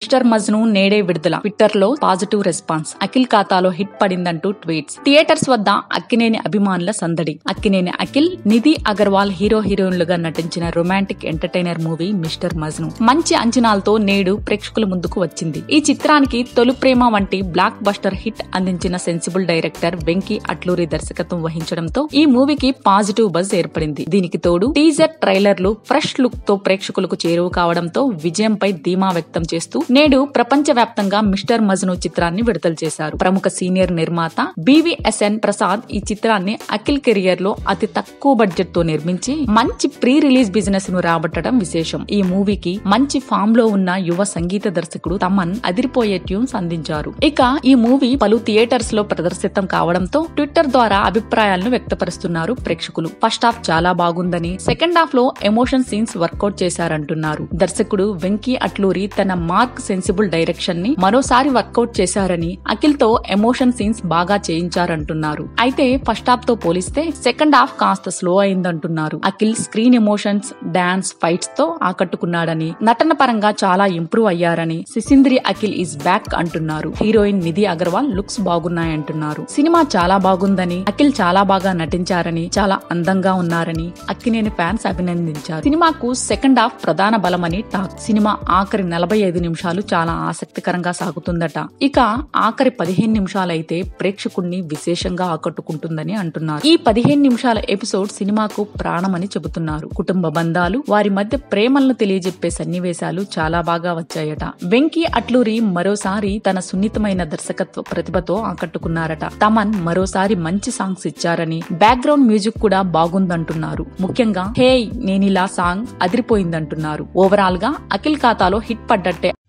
mister Majnu నేడే విడుదల Twitter లో పాజిటివ్ రెస్పాన్స్ అఖిల్ ఖాతాలో హిట్ పడిందంటూ ట్వీట్స్ థియేటర్స్ వద్ద అక్కినేని అభిమానుల సందడి అక్కినేని అఖిల్ నిధి అగర్వాల్ హీరో హీరోయిన్లుగా నటించిన romantic entertainer movie mister Majnu మంచి అంచనాలతో నేడు ప్రేక్షకుల ముందుకు వచ్చింది ఈ చిత్రానికి తొలి ప్రేమ వంటి బ్లాక్ బస్టర్ హిట్ అందించిన సెన్సిబుల్ డైరెక్టర్ వెంకీ అట్లూరి దర్శకత్వం వహించడంతో ఈ మూవీకి పాజిటివ్ బజ్ ఏర్పడింది దీనికి తోడు టీజర్ ట్రైలర్లు ఫ్రెష్ లుక్ తో ప్రేక్షకులకు చేరువ కావడంతో విజయంపై ధీమా వ్యక్తం చేస్తూ నేడు ప్రపంచ వ్యాప్తంగా మిస్టర్ మజ్ను చిత్రాన్ని విడుదల చేశారు ప్రముఖ సీనియర్ నిర్మాత బివిఎస్ఎన్ ప్రసాద్ ఈ చిత్రాన్ని అఖిల్ కెరియర్ లో అతి తక్కువ బడ్జెట్ తో నిర్మించి మంచి ప్రీ రిలీజ్ బిజినెస్ ను రాబట్టడం విశేషం ఈ మూవీకి మంచి ఫామ్ లో ఉన్న యువ సంగీత దర్శకుడు తమన్ అదిరిపోయే ట్యూన్స్ అందించారు ఇక ఈ మూవీ పలు థియేటర్స్ లో ప్రదర్శితం కావడంతో ట్విట్టర్ ద్వారా అభిప్రాయాలను వ్యక్తపరుస్తున్నారు ప్రేక్షకులు ఫస్ట్ హాఫ్ చాలా బాగుందని సెకండ్ హాఫ్ లో ఎమోషన్ సీన్స్ వర్కౌట్ చేశారంటున్నారు దర్శకుడు వెంకీ అట్లూరి తన మార్క్ సెన్సిబుల్ డైరెక్షన్ ని మరోసారి వర్కౌట్ చేశారని అఖిల్ తో ఎమోషన్ సీన్స్ బాగా చేయించారంటున్నారు అయితే ఫస్ట్ హాఫ్ తో పోలిస్తే సెకండ్ హాఫ్ కాస్త స్లో అయిందంటున్నారు Akhil screen emotions dance fights తో ఆకట్టుకున్నాడని నటన పరంగా చాలా ఇంప్రూవ్ అయ్యారని సిసింద్రి అఖిల్ ఈజ్ బ్యాక్ అంటున్నారు హీరోయిన్ నిధి అగర్వాల్ లుక్స్ బాగున్నాయంటున్నారు సినిమా చాలా బాగుందని అఖిల్ చాలా బాగా నటించారని చాలా అందంగా ఉన్నారని అక్కినేని ఫ్యాన్స్ అభినందించారు సినిమాకు సెకండ్ హాఫ్ ప్రధాన బలమని టాక్ సినిమా ఆఖరి నలభై ఐదు నిమిషాలు చాలా ఆసక్తికరంగా సాగుతుందట ఇక ఆఖరి పదిహేను నిమిషాలైతే ప్రేక్షకుణ్ణి విశేషంగా ఆకట్టుకుంటుందని అంటున్నారు ఈ పదిహేను నిమిషాల ఎపిసోడ్ సినిమాకు ప్రాణమని చెబుతున్నారు కుటుంబ బంధాలు వారి మధ్య ప్రేమలను తెలియజెప్పే సన్నివేశాలు చాలా బాగా వచ్చాయట వెంకీ అట్లూరి మరోసారి తన సున్నితమైన దర్శకత్వ ప్రతిభతో ఆకట్టుకున్నారట తమన్ మరోసారి మంచి సాంగ్స్ ఇచ్చారని బ్యాక్గ్రౌండ్ మ్యూజిక్ కూడా బాగుందంటున్నారు ముఖ్యంగా హే నేనిలా సాంగ్ అదిరిపోయిందంటున్నారు ఓవరాల్ గా అఖిల్ ఖాతాలో హిట్ పడ్డట్టే